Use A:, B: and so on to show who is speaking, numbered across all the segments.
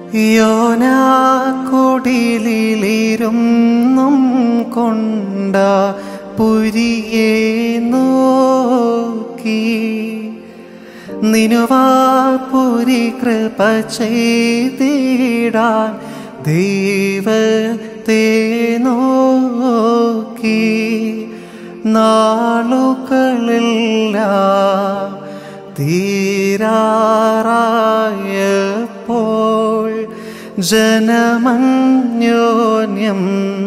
A: യോനാക്കുടിലിരുന്നും കൊണ്ട പുരിയെ നോക്കി നിനുവാപുരി കൃപ ചെയ്തിടാൻ ദൈവത്തെ നോക്കി നാളുകളെല്ലാം തീരാറായപ്പോൾ ജനമന്യോന്യം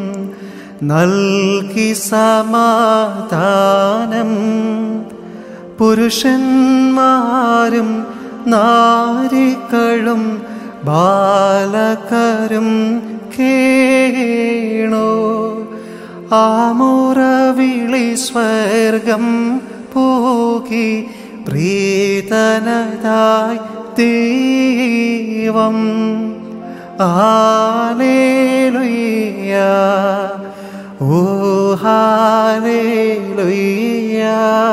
A: നൽകി സമാധാനം പുരുഷന്മാരും നാരികളും ബാലകരും കേണോ ആമുറവിളി സ്വർഗം പോകി പ്രീതനതായി ദൈവം ആലേലുയ്യ ഓ ഹാലേലുയ്യ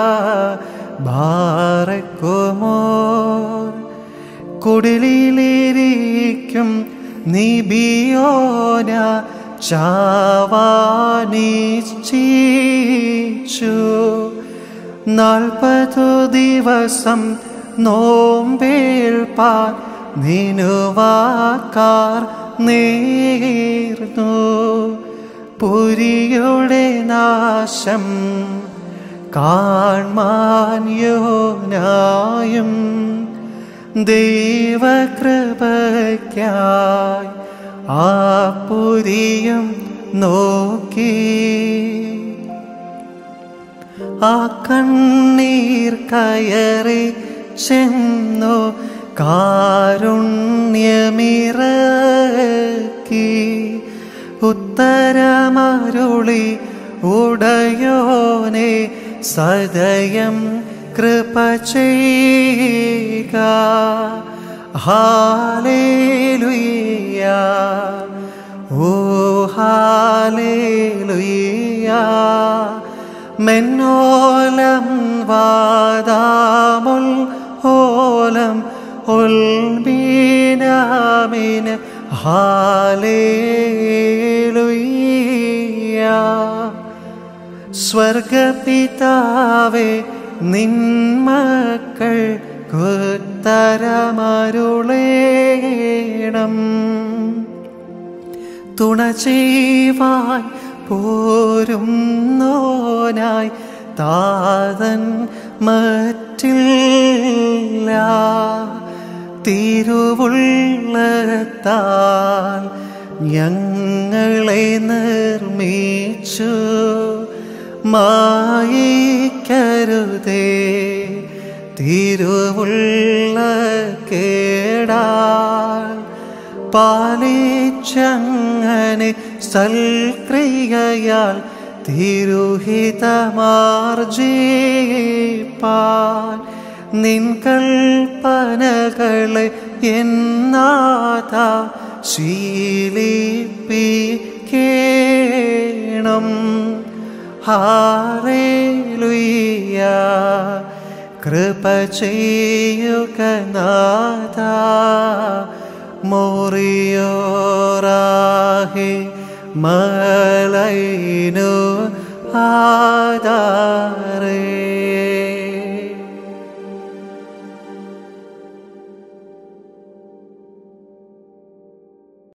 A: ബാറക്കുമോർ കുടിലിലിരിക്കും നിബിയോന ചാവാനിച്ചു നാൽപ്പതു ദിവസം നോമ്പേൽപ്പാൻ നിനുവാക്കാർ നേർന്നു പുരിയുടെ നാശം കാൺമാൻ യോനായും ദൈവകൃപയ്ക്കായി ആ പുരിയും നോക്കി ആ കണ്ണീർ കയറി ചെന്നു കാരുണ്യമിറക്കി ഉത്തരമരുളി ഉടയോനെ സദയം കൃപ ചെയ്യുക ഹാലേലുയ്യ ഓ ഹാലേലുയ്യ മെന്നോലം വാദാമുൽ ഓലം ഉൽബീനാമിന് ഹാലേലുയ്യ സ്വർഗപിതാവേ നിന്മക്കൾ കുത്തരമരുളേണം തുണ ചെയ്യുവാൻ പോരും നോനായി താതൻ മറ്റില്ല തിരുവുള്ളത്താൽ ഞങ്ങളെ നിർമ്മിച്ചു മായിക്കരുതേ തിരുവുള്ള കേടാൽ പാലിച്ചങ്ങനെ സൽക്രിയയാൽ തിരുഹിതമാർജിപ്പാൻ നിൻ കൽപ്പനകളെ എന്നാഥ ശീലിപ്പിക്കേണം ഹാലേലുയ്യ കൃപ ചെയ്യുക നാഥ മോറിയോറാഹി മലൈനു ആധാരേ